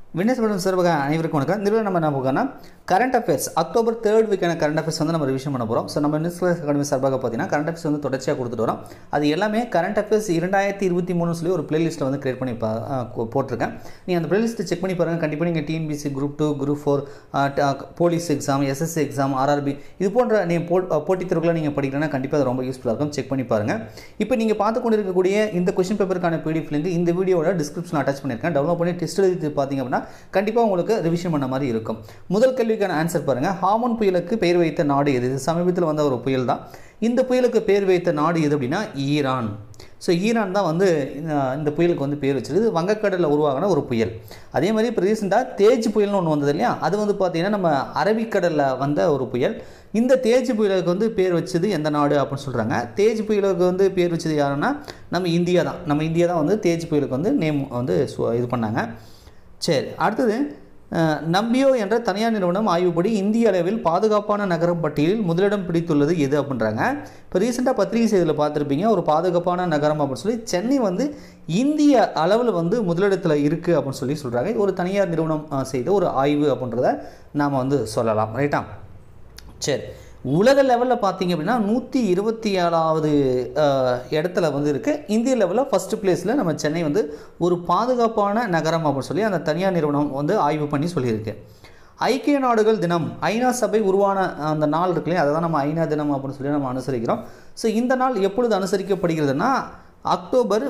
வின்னஸ் madam சார்பாக அனைவருக்கும் வணக்கம் இந்த நம்ம என்ன பார்க்கணும் கரண்ட் அஃபேர்ஸ் அக்டோபர் தேர்ட் வீக்கான கரண்ட் அஃபேர்ஸ் வந்து நம்ம ரிவிஷன் பண்ண போகிறோம் ஸோ நம்ம நியூஸ் கிளாஸ் அகாடமி சார்பாக பார்த்தீங்கன்னா கரண்ட் அஃபேர்ஸ் வந்து தொடர்ச்சியாக கொடுத்துட்டு வரோம் அது எல்லாமே கரண்ட் அஃபேர்ஸ் இரண்டாயிரத்தி இருபத்தி மூணு சொல்லி ஒரு பிளேலிஸ்ட்டில் வந்து கிரியேட் பண்ணி பா- ஆ, கொ- போட்டிருக்கேன் நீங்கள் அந்த பிளேலிஸ்ட்டை செக் பண்ணி பாருங்கள் கண்டிப்பாக நீங்கள் TNPSC group two group four police exam SSC exam RRB இது போன்ற நீங்கள் போ போட்டித் தேர்வுகளை நீங்கள் படிக்கிறீங்கன்னா கண்டிப்பாக அது ரொம்ப யூஸ்ஃபுல்லாக இருக்கும் செக் பண்ணி பாருங்கள் இப்போ நீங்கள் பார்த்து கொண்டு இருக்கக்கூடிய இந்த கொஸ்டின் பேப்பருக்கான பிடிஎஃப் லிங்க் இந்த வீடியோட டிஸ்கிரிப்ஷன் அட்டாச் பண்ணியிருக்கேன் டவுன்லோட் பண்ணி டெஸ்ட் எழுதி பார்த்தீங்க அப்படின்னா கண்டிப்பாக உங்களுக்கு ரிவிஷன் பண்ண மாதிரி இருக்கும் முதல் கேள்விக்கான ஆன்சர் பாருங்கள் ஹாமன் புயலுக்கு பெயர் வைத்த நாடு எது இது சமீபத்தில் வந்த ஒரு புயல் தான் இந்த புயலுக்கு பேர் வைத்த நாடு எது அப்படின்னா ஈரான் ஸோ ஈரான் தான் வந்து இந்த- இந்த புயலுக்கு வந்து பேர் வச்சிருக்கு இது வங்கக்கடலில் உருவாகின ஒரு புயல் அதே மாதிரி இப்போ ரீசெண்டாக தேஜ் புயல்னு ஒன்று வந்தது இல்லையா அது வந்து பார்த்திங்கன்னா நம்ம அரபிக்கடலில் வந்த ஒரு புயல் இந்த தேஜ் புயலுக்கு வந்து பேர் வச்சது எந்த நாடு அப்படின்னு சொல்கிறாங்க தேஜ் புயலுக்கு வந்து பேர் வச்சது யாருன்னா நம்ம இந்தியா தான் நம்ம இந்தியா தான் வந்து தேஜ் புயலுக்கு வந்து நேம் வந்து சு- இது பண்ணாங்க சரி அடுத்தது அஹ், நம்பியோ என்ற தனியார் நிறுவனம் ஆய்வுப்படி இந்திய அளவில் பாதுகாப்பான நகரம் பட்டியலில் முதலிடம் பிடித்துள்ளது எது அப்படின்றாங்க இப்போ ரீசெண்டாக பத்திரிகை செய்தியில் பார்த்துருப்பீங்க ஒரு பாதுகாப்பான நகரம் அப்படின்னு சொல்லி சென்னை வந்து இந்திய அளவில் வந்து முதலிடத்தில் இருக்குது அப்படின்னு சொல்லி சொல்கிறாங்க இது ஒரு தனியார் நிறுவனம் அஹ், செய்த ஒரு ஆய்வு அப்படின்றத நாம் வந்து சொல்லலாம் ரைட்டா சரி உலக லெவலில் பார்த்தீங்க அப்படின்னா நூற்றி இருபத்தி ஏழாவது இடத்துல வந்து இருக்குது இந்திய லெவலில் ஃபஸ்ட்டு பிளேஸில் நம்ம சென்னை வந்து ஒரு பாதுகாப்பான நகரம் அப்படின்னு சொல்லி அந்த தனியார் நிறுவனம் வந்து ஆய்வு பண்ணி சொல்லியிருக்கு ஐக்கிய நாடுகள் தினம் ஐநா சபை உருவான அந்த நாள் இருக்கு இல்லையா அதை தான் நம்ம ஐநா தினம் அப்படின்னு சொல்லி நம்ம அனுசரிக்கிறோம் ஸோ இந்த நாள் எப்பொழுது அனுசரிக்கப்படுகிறதுனா அக்டோபர்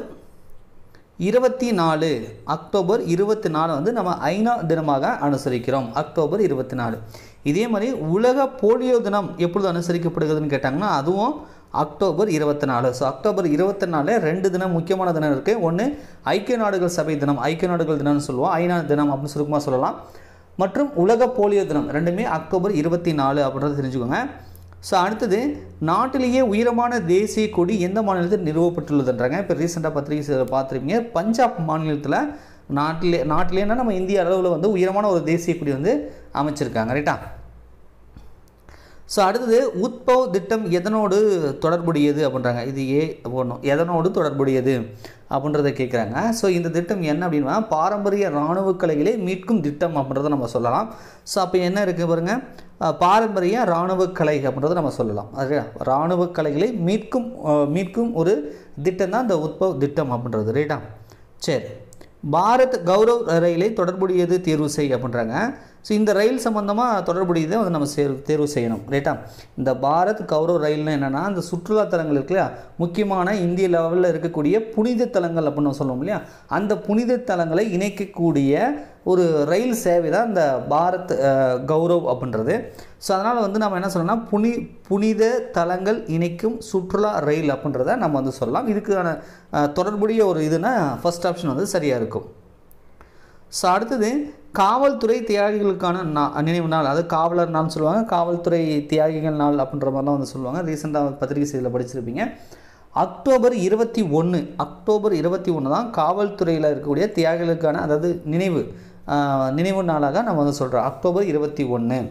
இருபத்தி நாலு அக்டோபர் இருபத்தி நாலு வந்து நம்ம ஐநா தினமாக அனுசரிக்கிறோம் அக்டோபர் இருபத்தி நாலு இதே மாதிரி உலக போலியோ தினம் எப்பொழுது அனுசரிக்கப்படுகிறதுன்னு கேட்டாங்கன்னா அதுவும் அக்டோபர் இருபத்தி நாலு ஸோ அக்டோபர் இருபத்தி நாலு ரெண்டு தினம் முக்கியமான தினம் இருக்குது ஒன்று ஐக்கிய நாடுகள் சபை தினம் ஐக்கிய நாடுகள் தினம்னு சொல்லுவோம் ஐநா தினம் அப்படின்னு சுருக்கமாக சொல்லலாம் மற்றும் உலக போலியோ தினம் ரெண்டுமே அக்டோபர் இருபத்தி நாலு அப்படின்றத தெரிஞ்சுக்கோங்க ஸோ அடுத்தது நாட்டிலேயே உயரமான தேசிய கொடி எந்த மாநிலத்தில் நிறுவப்பட்டுள்ளதுன்றாங்க இப்போ ரீசெண்டாக பத்திரிகை செய்தியில பார்த்துருப்பீங்க பஞ்சாப் மாநிலத்தில் நாட்டிலே நாட்டிலேனா நம்ம இந்திய அளவில் வந்து உயரமான ஒரு தேசிய கொடி வந்து அமைச்சிருக்காங்க ரைட்டா ஸோ அடுத்தது உத்பவ் திட்டம் எதனோடு தொடர்புடையது அப்படின்றாங்க இது ஏ போடணும் எதனோடு தொடர்புடையது அப்படின்றத கேட்குறாங்க ஸோ இந்த திட்டம் என்ன அப்படின்னா பாரம்பரிய இராணுவ கலைகளை மீட்கும் திட்டம் அப்படின்றத நம்ம சொல்லலாம் ஸோ அப்போ என்ன இருக்குது பாருங்கள் அஹ், பாரம்பரிய இராணுவ கலை அப்படின்றத நம்ம சொல்லலாம் அது இராணுவ கலைகளை மீட்கும் அஹ், மீட்கும் ஒரு திட்டம் தான் இந்த உத்பவ் திட்டம் அப்படின்றது ரைட்டா சரி பாரத் கௌரவ் ரயிலை தொடர்புடையது தேர்வு செய் அப்படின்றாங்க ஸோ இந்த ரயில் சம்மந்தமாக தொடர்புடையதை வந்து நம்ம சேர் தேர்வு செய்யணும் ரைட்டா இந்த பாரத் கௌரவ் ரயில்னு என்னென்னா இந்த சுற்றுலா தலங்கள் இருக்கு இல்லையா முக்கியமான இந்திய லெவலில் இருக்கக்கூடிய புனித தலங்கள் அப்படின்னு நம்ம சொல்லுவோம் இல்லையா அந்த புனித தலங்களை இணைக்கக்கூடிய ஒரு ரயில் சேவை தான் இந்த பாரத் அஹ், கௌரவ் அப்படின்றது ஸோ அதனால் வந்து நம்ம என்ன சொல்லணும்னா புனி புனித தலங்கள் இணைக்கும் சுற்றுலா ரயில் அப்படின்றத நம்ம வந்து சொல்லலாம் இதுக்கான அஹ், தொடர்புடைய ஒரு இதுனா ஃபர்ஸ்ட் ஆப்ஷன் வந்து சரியாக இருக்கும் ஸோ அடுத்தது காவல்துறை தியாகிகளுக்கான நா நினைவு நாள் அதாவது காவலர் நாள்னு சொல்லுவாங்க காவல்துறை தியாகிகள் நாள் அப்படின்ற மாதிரிலாம் வந்து சொல்லுவாங்க ரீசெண்டாக பத்திரிகை செய்தியில் படிச்சிருப்பீங்க அக்டோபர் இருபத்தி ஒன்று அக்டோபர் இருபத்தி ஒன்று தான் காவல்துறையில் இருக்கக்கூடிய தியாகிகளுக்கான அதாவது நினைவு ஆஹ், நினைவு நாளாக நம்ம வந்து சொல்கிறோம் அக்டோபர் இருபத்தி ஒன்று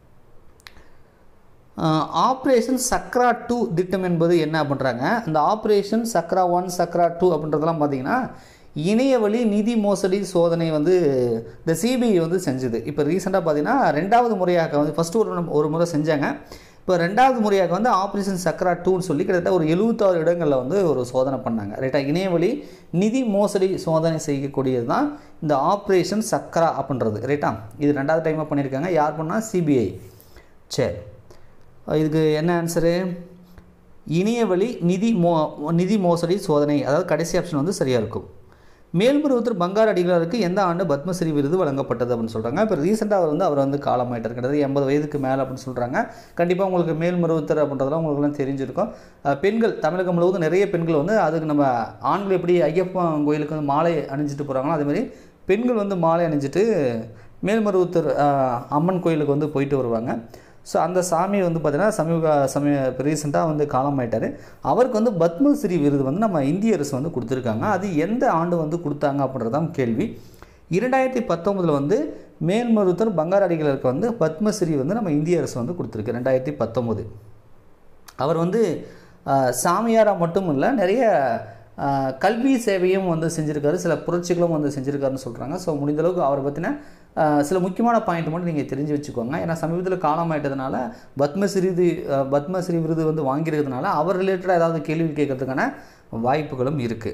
ஆப்ரேஷன் சக்ரா டூ திட்டம் என்பது என்ன பண்ணுறாங்க அந்த operation Chakra one Chakra two அப்படின்றதெல்லாம் பார்த்தீங்கன்னா இணையவழி நிதி மோசடி சோதனை வந்து இந்த சிபிஐ வந்து செஞ்சுது இப்போ ரீசெண்டாக பார்த்தீங்கன்னா ரெண்டாவது முறையாக வந்து ஃபஸ்ட்டு ஒரு ஒரு முறை செஞ்சாங்க இப்போ ரெண்டாவது முறையாக வந்து ஆப்ரேஷன் சக்ரா டூன்னு சொல்லி கிட்டத்தட்ட ஒரு எழுபத்தாறு இடங்களில் வந்து ஒரு சோதனை பண்ணாங்க ரைட்டா இணையவழி நிதி மோசடி சோதனை செய்யக்கூடியது தான் இந்த ஆப்ரேஷன் சக்ரா அப்படின்றது ரைட்டா இது ரெண்டாவது டைமாக பண்ணியிருக்காங்க யார் பண்ணால் சிபிஐ சரி இதுக்கு என்ன ஆன்சரு இணையவழி நிதி மோ நிதி மோசடி சோதனை அதாவது கடைசி ஆப்ஷன் வந்து சரியாக இருக்கும் மேல்மருவத்தூர் பங்கார் அடிகளாருக்கு எந்த ஆண்டு பத்மஸ்ரீ விருது வழங்கப்பட்டது அப்படின்னு சொல்கிறாங்க இப்போ ரீசெண்டாக அவர் வந்து அவர் வந்து காலமாயிட்டார் கிட்டத்தட்ட எண்பது வயதுக்கு மேலே அப்படின்னு சொல்கிறாங்க கண்டிப்பாக உங்களுக்கு மேல்மருவத்தர் அப்படின்றதெல்லாம் உங்களுக்குலாம் தெரிஞ்சிருக்கும் அஹ் பெண்கள் தமிழகம் முழுவதும் நிறைய பெண்கள் வந்து அதுக்கு நம்ம ஆண்கள் எப்படி ஐயப்பன் கோயிலுக்கு வந்து மாலை அணிஞ்சிட்டு போகிறாங்களோ அதேமாதிரி பெண்கள் வந்து மாலை அணிஞ்சிட்டு மேல்மருவத்தூர் அஹ், அம்மன் கோயிலுக்கு வந்து போயிட்டு வருவாங்க ஸோ அந்த சாமி வந்து பார்த்தீங்கன்னா சமீப சமய ரீசெண்டாக வந்து காலமாயிட்டார் அவருக்கு வந்து பத்மஸ்ரீ விருது வந்து நம்ம இந்திய அரசு வந்து கொடுத்துருக்காங்க அது எந்த ஆண்டு வந்து கொடுத்தாங்க அப்படின்றதான் கேள்வி இரண்டாயிரத்தி பத்தொம்பதில் வந்து மேல்மருத்துவர் பங்காரடிகளுக்கு வந்து பத்மஸ்ரீ வந்து நம்ம இந்திய அரசு வந்து கொடுத்துருக்கு ரெண்டாயிரத்தி பத்தொம்போது அவர் வந்து அஹ், சாமியாரா மட்டும் இல்லை நிறைய ஆஹ், கல்வி சேவையும் வந்து செஞ்சுருக்காரு சில புரட்சிகளும் வந்து செஞ்சுருக்காருன்னு சொல்கிறாங்க ஸோ முடிந்த அளவுக்கு அவரை பற்றின ஆஹ், சில முக்கியமான பாயிண்ட் மட்டும் நீங்கள் தெரிஞ்சு வச்சுக்கோங்க ஏன்னா சமீபத்தில் காலமாயிட்டதுனால பத்மஸ்ரீ விருது ஆஹ், பத்மஸ்ரீ விருது வந்து வாங்கியிருக்கிறதுனால அவர் ரிலேட்டடாக ஏதாவது கேள்வி கேட்கறதுக்கான வாய்ப்புகளும் இருக்குது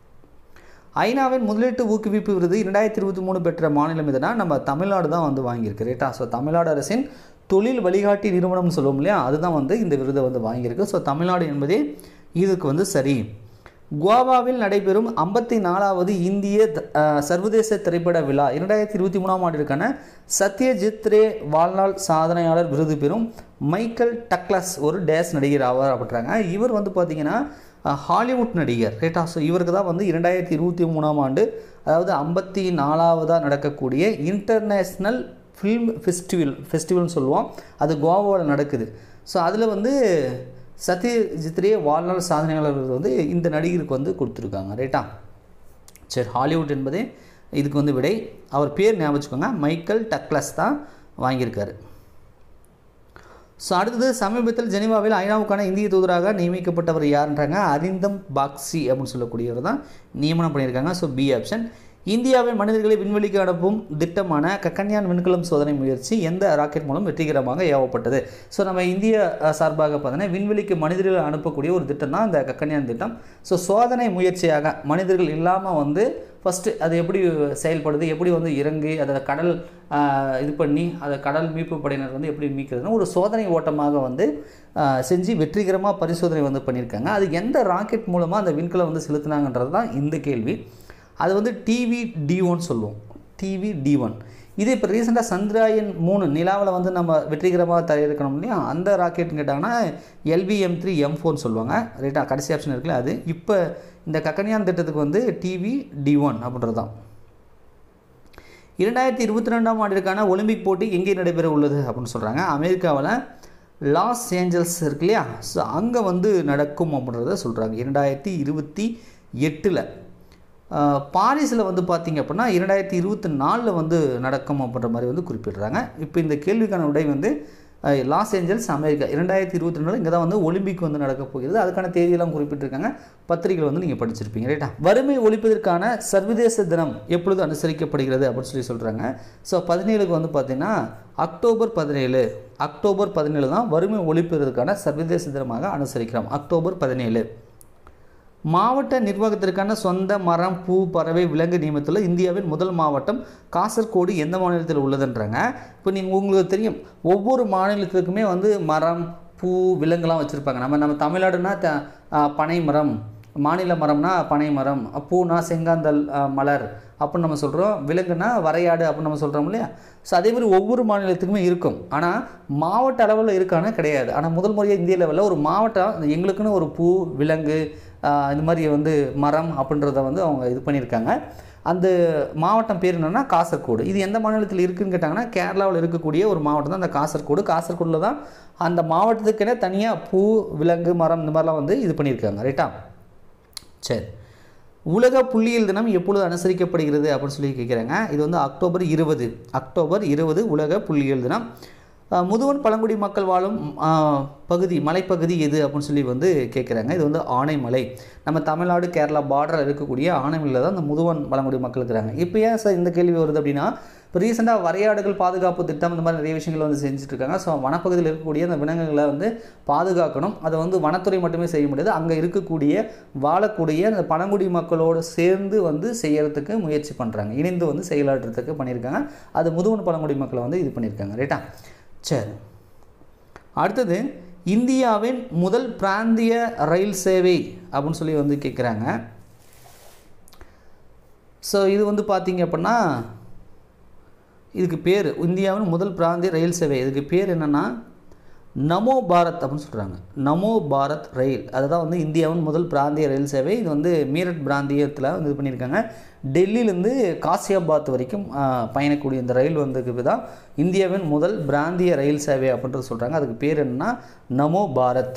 ஐநாவின் முதலீட்டு ஊக்குவிப்பு விருது இரண்டாயிரத்தி இருபத்தி மூணு பெற்ற மாநிலம் எதுனா நம்ம தமிழ்நாடு தான் வந்து வாங்கியிருக்கு ரைட்டா ஸோ தமிழ்நாடு அரசின் தொழில் வழிகாட்டி நிறுவனம்னு சொல்லுவோம் இல்லையா அதுதான் வந்து இந்த விருதை வந்து வாங்கியிருக்கு ஸோ தமிழ்நாடு என்பதே இதுக்கு வந்து சரி கோவாவில் நடைபெறும் ஐம்பத்தி நாலாவது இந்திய த- அஹ், சர்வதேச திரைப்பட விழா இரண்டாயிரத்தி இருபத்தி மூணாம் ஆண்டிற்கான சத்யஜித் ரே வாழ்நாள் சாதனையாளர் விருது பெறும் மைக்கேல் டக்ளஸ் ஒரு டேஸ் நடிகர் ஆவார் அப்படின்றாங்க இவர் வந்து பார்த்தீங்கன்னா அஹ், ஹாலிவுட் நடிகர் ரைட்டா ஸோ இவருக்கு தான் வந்து இரண்டாயிரத்தி இருபத்தி மூணாம் ஆண்டு அதாவது ஐம்பத்தி நாலாவதாக நடக்கக்கூடிய இன்டர்நேஷ்னல் ஃபில்ம் ஃபெஸ்டிவல் ஃபெஸ்டிவல்னு சொல்லுவோம் அது கோவாவில் நடக்குது ஸோ அதில் வந்து சத்யஜித் ரே வாழ்நாள் சாதனையாளர் விருது வந்து இந்த நடிகருக்கு வந்து கொடுத்துருக்காங்க ரைட்டா சரி ஹாலிவுட் என்பதே இதுக்கு வந்து விடை அவர் பேர் ஞாபகம் வச்சுக்கோங்க மைக்கேல் டக்ளஸ் தான் வாங்கியிருக்காரு ஸோ அடுத்தது சமீபத்தில் ஜெனீவாவில் ஐநாவுக்கான இந்திய தூதராக நியமிக்கப்பட்டவர் யாருன்றாங்க அரிந்தம் பாக்ஸி அப்படின்னு சொல்லக்கூடியவர் தான் நியமனம் பண்ணியிருக்காங்க ஸோ பி ஆப்ஷன் இந்தியாவின் மனிதர்களை விண்வெளிக்கு அனுப்பும் திட்டமான கக்கன்யான் விண்கலம் சோதனை முயற்சி எந்த ராக்கெட் மூலம் வெற்றிகரமாக ஏவப்பட்டது ஸோ நம்ம இந்திய அஹ், சார்பாக பார்த்தீங்கன்னா விண்வெளிக்கு மனிதர்களை அனுப்பக்கூடிய ஒரு திட்டம் தான் இந்த கக்கன்யான் திட்டம் ஸோ சோதனை முயற்சியாக மனிதர்கள் இல்லாமல் வந்து ஃபஸ்ட்டு அது எப்படி செயல்படுது எப்படி வந்து இறங்கி அதை கடல் ஆஹ், இது பண்ணி அதை கடல் மீட்பு படையினர் வந்து எப்படி மீட்கிறதுன்னு ஒரு சோதனை ஓட்டமாக வந்து ஆஹ், செஞ்சு வெற்றிகரமாக பரிசோதனை வந்து பண்ணியிருக்காங்க அது எந்த ராக்கெட் மூலமாக அந்த விண்கலம் வந்து செலுத்துனாங்கன்றது தான் இந்த கேள்வி அது வந்து டிவி டி ஒன் சொல்லுவோம் டிவி டி ஒன் இது இப்போ ரீசெண்டாக சந்திராயன் மூணு நிலாவில் வந்து நம்ம வெற்றிகரமாக தயாரிக்கணும் இல்லையா அந்த ராக்கெட்னு கேட்டாங்கன்னா எல்விஎம் த்ரீ எம் ஃபோர்னு சொல்லுவாங்க ரைட்டா கடைசி ஆப்ஷன் இருக்குல்ல அது இப்போ இந்த கக்கனியான் திட்டத்துக்கு வந்து டிவி டி ஒன் அப்படின்றது தான் இரண்டாயிரத்தி இருபத்தி ரெண்டாம் ஆண்டிற்கான ஒலிம்பிக் போட்டி எங்கே நடைபெற உள்ளது அப்படின்னு சொல்கிறாங்க அமெரிக்காவில் லாஸ் ஏஞ்சல்ஸ் இருக்கு இல்லையா ஸோ அங்கே வந்து நடக்கும் அப்படின்றத சொல்கிறாங்க இரண்டாயிரத்தி இருபத்தி எட்டில் பாரிஸில் வந்து பார்த்திங்க அப்படின்னா இரண்டாயிரத்தி இருபத்தி நாலில் வந்து நடக்கும் அப்படின்ற மாதிரி வந்து குறிப்பிடுறாங்க இப்போ இந்த கேள்விக்கான விடை வந்து அஹ், லாஸ் ஏஞ்சல்ஸ் அமெரிக்கா இரண்டாயிரத்தி இருபத்தி ரெண்டில் இங்கே தான் வந்து ஒலிம்பிக் வந்து நடக்க போகிறது அதுக்கான தேதியெல்லாம் குறிப்பிட்டிருக்காங்க பத்திரிகைகள் வந்து நீங்கள் படிச்சிருப்பீங்க ரைட்டா வறுமை ஒழிப்பதற்கான சர்வதேச தினம் எப்பொழுது அனுசரிக்கப்படுகிறது அப்படின்னு சொல்லி சொல்கிறாங்க ஸோ பதினேழுக்கு வந்து பார்த்தீங்கன்னா அக்டோபர் பதினேழு அக்டோபர் பதினேழு தான் வறுமை ஒழிப்பதற்கான சர்வதேச தினமாக அனுசரிக்கிறோம் அக்டோபர் பதினேழு மாவட்ட நிர்வாகத்திற்கான சொந்த மரம் பூ பறவை விலங்கு நியமித்துள்ள இந்தியாவின் முதல் மாவட்டம் காசர்கோடு எந்த மாநிலத்தில் உள்ளதுன்றாங்க இப்போ நீங்கள் உங்களுக்கு தெரியும் ஒவ்வொரு மாநிலத்துக்குமே வந்து மரம் பூ விலங்குலாம் வச்சுருப்பாங்க நம்ம நம்ம தமிழ்நாடுனா த ஆ, பனை மரம் மாநில மரம்னா பனை மரம் பூனா செங்காந்தல் ஆ, மலர் அப்படின்னு நம்ம சொல்கிறோம் விலங்குனா வரையாடு அப்படின்னு நம்ம சொல்கிறோம் இல்லையா ஸோ அதே மாதிரி ஒவ்வொரு மாநிலத்துக்குமே இருக்கும் ஆனால் மாவட்ட அளவில் இருக்கானா கிடையாது ஆனால் முதல் முறையாக இந்திய லெவலில் ஒரு மாவட்டம் எங்களுக்குன்னு ஒரு பூ விலங்கு ஆஹ் இந்த மாதிரி வந்து மரம் அப்படின்றத வந்து அவங்க இது பண்ணியிருக்காங்க அந்த மாவட்டம் பேர் என்னென்னா காசர்கோடு இது எந்த மாநிலத்தில் இருக்குன்னு கேட்டாங்கன்னா கேரளாவில் இருக்கக்கூடிய ஒரு மாவட்டம் தான் அந்த காசர்கோடு காசர்கோடில் தான் அந்த மாவட்டத்துக்குன்னே தனியாக பூ விலங்கு மரம் இந்த மாதிரிலாம் வந்து இது பண்ணியிருக்காங்க ரைட்டா சரி உலக புள்ளியியல் தினம் எப்பொழுது அனுசரிக்கப்படுகிறது அப்படின்னு சொல்லி கேட்குறாங்க இது வந்து அக்டோபர் இருபது அக்டோபர் இருபது உலக புள்ளியியல் தினம் அஹ், முதுவன் பழங்குடி மக்கள் வாழும் அஹ், பகுதி மலைப்பகுதி எது அப்படின்னு சொல்லி வந்து கேட்குறாங்க இது வந்து ஆனைமலை நம்ம தமிழ்நாடு கேரளா பார்டரில் இருக்கக்கூடிய ஆனைமலையில் தான் இந்த முதுவன் பழங்குடி மக்கள் இருக்கிறாங்க இப்போ ஏன் சார் இந்த கேள்வி வருது அப்படின்னா இப்போ ரீசெண்டாக வரையாடுகள் பாதுகாப்பு திட்டம் இந்த மாதிரி நிறைய விஷயங்கள் வந்து செஞ்சுட்டு இருக்காங்க ஸோ வனப்பகுதியில் இருக்கக்கூடிய அந்த விலங்குகளை வந்து பாதுகாக்கணும் அதை வந்து வனத்துறை மட்டுமே செய்ய முடியாது அங்கே இருக்கக்கூடிய வாழக்கூடிய அந்த பழங்குடி மக்களோடு சேர்ந்து வந்து செய்யறதுக்கு முயற்சி பண்ணுறாங்க இணைந்து வந்து செயலாற்றுறதுக்கு பண்ணியிருக்காங்க அது முதுவன் பழங்குடி மக்களை வந்து இது பண்ணியிருக்காங்க ரைட்டா சரி அடுத்தது இந்தியாவின் முதல் பிராந்திய ரயில் சேவை அப்படின்னு சொல்லி வந்து கேட்குறாங்க ஸோ இது வந்து பார்த்தீங்க அப்படின்னா இதுக்கு பேர் இந்தியாவின் முதல் பிராந்திய ரயில் சேவை இதுக்கு பேர் என்னென்னா நமோ பாரத் அப்படின்னு சொல்கிறாங்க நமோ பாரத் ரயில் அதுதான் வந்து இந்தியாவின் முதல் பிராந்திய ரயில் சேவை இது வந்து மீரட் பிராந்தியத்தில் வந்து இது பண்ணியிருக்காங்க டெல்லியிலேருந்து காசியாபாத் வரைக்கும் ஆஹ், பயணக்கூடிய இந்த ரயில் வந்து தான் இந்தியாவின் முதல் பிராந்திய ரயில் சேவை அப்படின்றது சொல்கிறாங்க அதுக்கு பேர் என்னன்னா நமோ பாரத்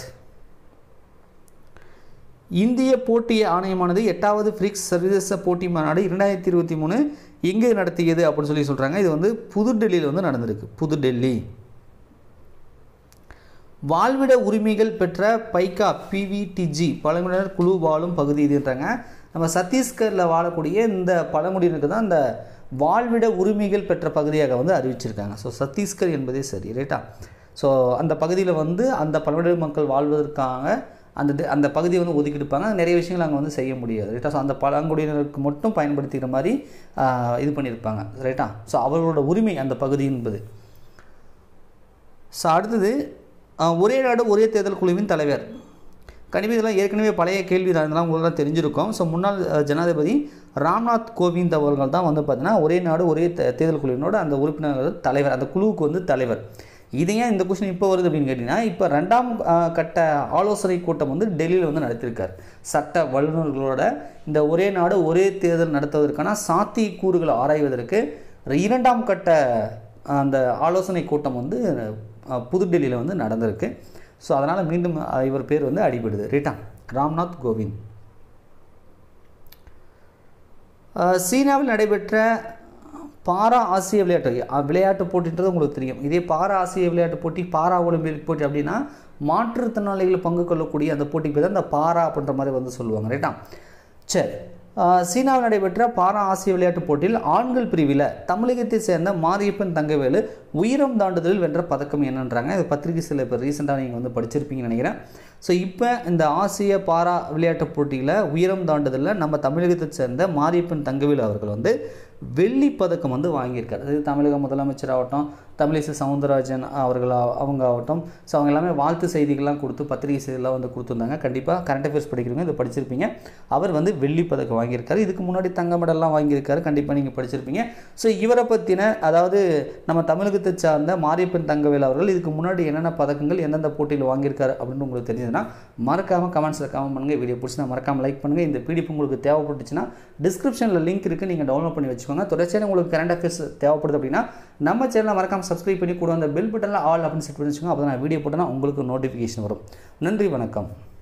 இந்திய போட்டி ஆணையமானது எட்டாவது ஃப்ரிக்ஸ் சர்வதேச போட்டி மாநாடு இரண்டாயிரத்தி இருபத்தி மூணு எங்கே நடத்தியது அப்படின்னு சொல்லி சொல்கிறாங்க இது வந்து புதுடெல்லியில் வந்து நடந்திருக்கு புதுடெல்லி வாழ்விட உரிமைகள் பெற்ற பைக்கா பிவிடிஜி பழங்குடியினர் குழு வாழும் பகுதி இதுன்றாங்க நம்ம சத்தீஸ்கரில் வாழக்கூடிய இந்த பழங்குடியினருக்கு தான் இந்த வாழ்விட உரிமைகள் பெற்ற பகுதியாக வந்து அறிவிச்சிருக்காங்க ஸோ சத்தீஸ்கர் என்பதே சரி ரைட்டா ஸோ அந்த பகுதியில் வந்து அந்த பழங்குடியினர் மக்கள் வாழ்வதற்காக அந்த தி- அந்த பகுதியை வந்து ஒதுக்கிடுப்பாங்க நிறைய விஷயங்கள் அங்கே வந்து செய்ய முடியாது ரைட்டா ஸோ அந்த பழங்குடியினருக்கு மட்டும் பயன்படுத்திக்கிற மாதிரி ஆஹ், இது பண்ணியிருப்பாங்க ரைட்டா ஸோ அவர்களோட உரிமை அந்த பகுதி என்பது ஸோ அடுத்தது அஹ், ஒரே நாடு ஒரே தேர்தல் குழுவின் தலைவர் கண்டிப்பாக இதெல்லாம் ஏற்கனவே பழைய கேள்வி தான் இதெல்லாம் உங்களுக்கு தெரிஞ்சிருக்கும் ஸோ முன்னாள் அஹ், ஜனாதிபதி ராம்நாத் கோவிந்த் அவர்கள் தான் வந்து பார்த்தீங்கன்னா ஒரே நாடு ஒரே தே- தேர்தல் குழுவினோட அந்த உறுப்பினர் தலைவர் அந்த குழுவுக்கு வந்து தலைவர் இது ஏன் இந்த கொஸ்டின் இப்போ வருது அப்படின்னு கேட்டிங்கன்னா இப்போ ரெண்டாம் அஹ், கட்ட ஆலோசனை கூட்டம் வந்து டெல்லியில் வந்து நடத்தியிருக்கார் சட்ட வல்லுநர்களோட இந்த ஒரே நாடு ஒரே தேர்தல் நடத்துவதற்கான சாத்தியக்கூறுகளை ஆராய்வதற்கு இரண்டாம் கட்ட அஹ், அந்த ஆலோசனை கூட்டம் வந்து அஹ், புதுடெல்லியில் வந்து நடந்திருக்கு ஸோ அதனால் மீண்டும் அஹ், இவர் பேர் வந்து அடிபடுது ரைட்டா ராம்நாத் கோவிந்த் அஹ், சீனாவில் நடைபெற்ற பாரா ஆசிய விளையாட்டு அஹ், விளையாட்டு போட்டின்றது உங்களுக்கு தெரியும் இதே பாரா ஆசிய விளையாட்டு போட்டி பாரா ஒலிம்பிக் போட்டி அப்படின்னா மாற்றுத்திறனாளிகள் பங்கு கொள்ளக்கூடிய அந்த போட்டிக்கு பேர் தான் இந்த பாரா அப்படின்ற மாதிரி வந்து சொல்லுவாங்க ரைட்டா சரி அஹ், சீனாவில் நடைபெற்ற பாரா ஆசிய விளையாட்டுப் போட்டியில் ஆண்கள் பிரிவில் தமிழகத்தை சேர்ந்த மாரியப்பன் தங்கவேலு உயரம் தாண்டுதலில் வென்ற பதக்கம் என்னன்றாங்க இது பத்திரிகை சில இப்போ ரீசெண்டாக நீங்கள் வந்து படிச்சிருப்பீங்கன்னு நினைக்கிறேன் ஸோ இப்போ இந்த ஆசிய பாரா விளையாட்டுப் போட்டியில் உயரம் தாண்டுதலில் நம்ம தமிழகத்தை சேர்ந்த மாரியப்பன் தங்கவேலு அவர்கள் வந்து வெள்ளி பதக்கம் வந்து வாங்கியிருக்காரு அது தமிழக முதலமைச்சர் ஆகட்டும் தமிழிசை சவுந்தரராஜன் அவர்கள் ஆ- அவங்க ஆகட்டும் ஸோ அவங்க எல்லாமே வாழ்த்து செய்திகள்லாம் கொடுத்து பத்திரிகை செய்திலாம் வந்து கொடுத்துருந்தாங்க கண்டிப்பாக கரண்ட் அஃபேர்ஸ் படிக்கிறவங்க இதை படிச்சிருப்பீங்க அவர் வந்து வெள்ளி பதக்கம் வாங்கியிருக்காரு இதுக்கு முன்னாடி தங்க மெடல்லாம் வாங்கியிருக்காரு கண்டிப்பாக நீங்கள் படிச்சிருப்பீங்க ஸோ இவரை பற்றின அதாவது நம்ம தமிழகத்தை சார்ந்த மாரியப்பன் தங்கவேல் அவர்கள் இதுக்கு முன்னாடி என்னென்ன பதக்கங்கள் எந்தெந்த போட்டியில் வாங்கியிருக்காரு அப்படின்னு உங்களுக்கு தெரிஞ்சதுன்னா மறக்காமல் கமெண்ட்ஸில் கமெண்ட் பண்ணுங்கள் வீடியோ பிடிச்சினா மறக்காமல் லைக் பண்ணுங்கள் இந்த பிடிஎஃப் உங்களுக்கு தேவைப்பட்டுச்சுன்னா டிஸ்கிரிப்ஷனில் லிங்க் இருக்குது நீங்கள் டவுன்லோட் பண்ணி வச்சுக்கோங்க தொடர்ச்சியாக உங்களுக்கு கரண்ட் அஃபேர்ஸ் தேவைப்படுது அப்படின்னா நம்ம சேனலை மறக்காமல் சப்ஸ்கிரைப் பண்ணி கூட அந்த பெல் பட்டனில் ஆல் அப்படின்னு செட் பண்ணி வச்சுக்கோங்க அப்போ நான் வீடியோ போட்டேன்னா உங்களுக்கு நோட்டிஃபிகேஷன் வரும் நன்றி வணக்கம்